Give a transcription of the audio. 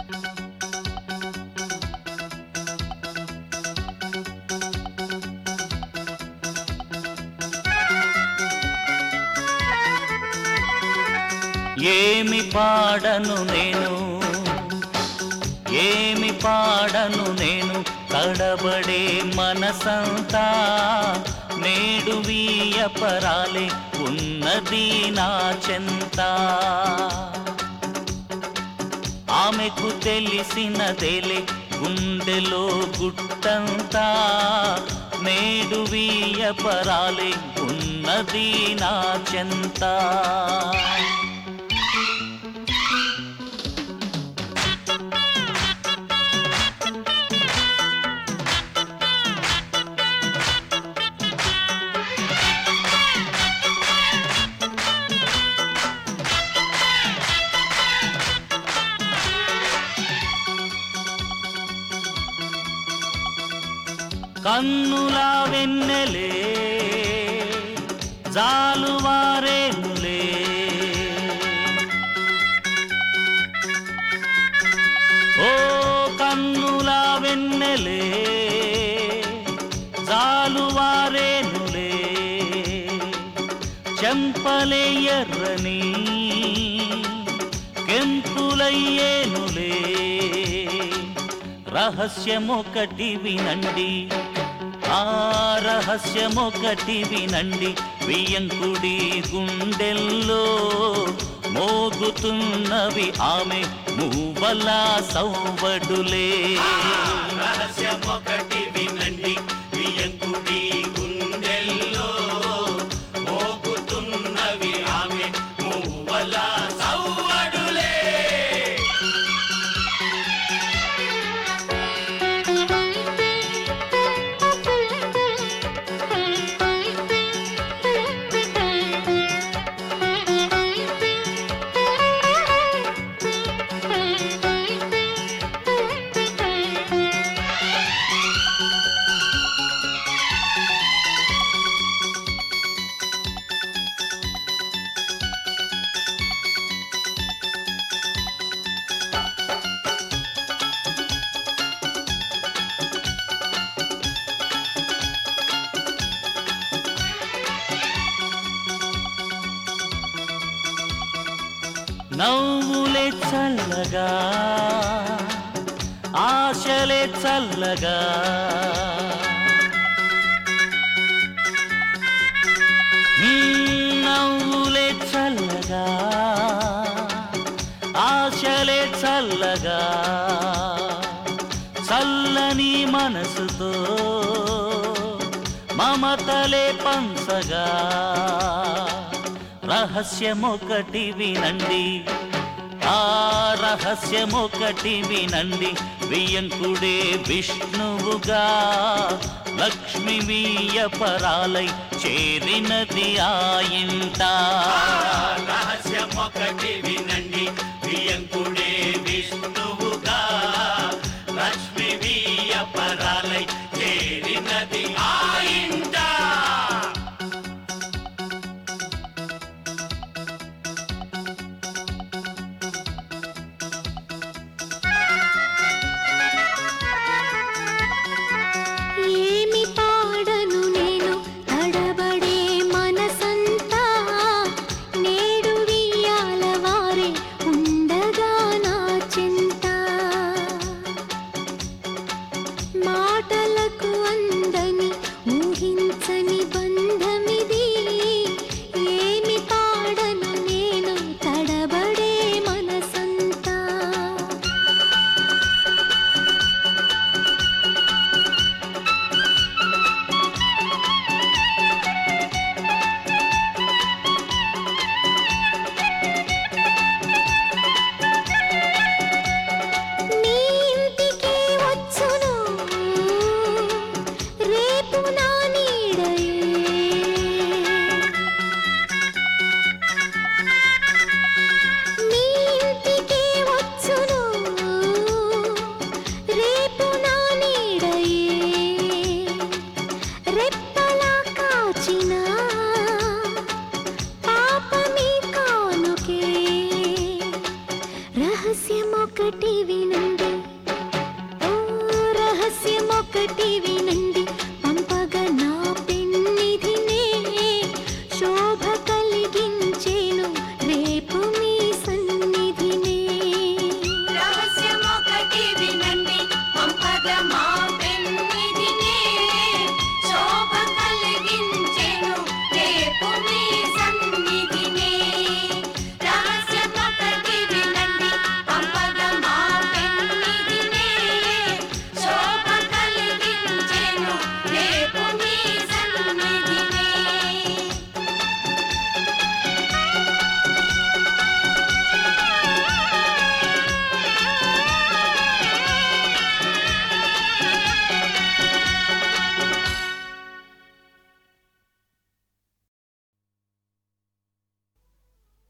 ఏమి పాడను నేను ఏమి పాడను నేను తడబడే మనసంతా నేడు వీయపరాలే ఉన్నది నా చెంత ఆమెకు తెలిసినదేలే గుండెలో గుట్టంతా నేడు వీయపరాలే ఉన్నది నా చెంత కన్నుల వెన్నెలే జాలువారేనులే ఓ కన్నుల వెన్నెలే జాలువారేనులే చెంపలే ఎర్రని కెంపులయ్యేనులే రహస్యమొకటి వినండి ఆ రహస్యమొకటి వినండి వియంకుడి గుండెల్లో మోగుతున్నవి ఆమె మూవల సౌవడులే రహస్యమొకటి వినండి వియంకుడి గుండెల్లో మోగుతున్నవి ఆమె మూవల సవ్వడులే నవ్వులే చల్లగా ఆశలే చల్లగా మ్మ్, నవ్వులే చల్లగా ఆశలే చల్లగా చల్లని మనసుతో మమతలే పంచగా రహస్యమొకటి వినండి ఆ రహస్యమొకటి వినండి వియంకుడే విష్ణువుగా లక్ష్మి వీయపరాలై చేరినది ఆ ఇంట రహస్యమొకటి వినండి వియంకుడే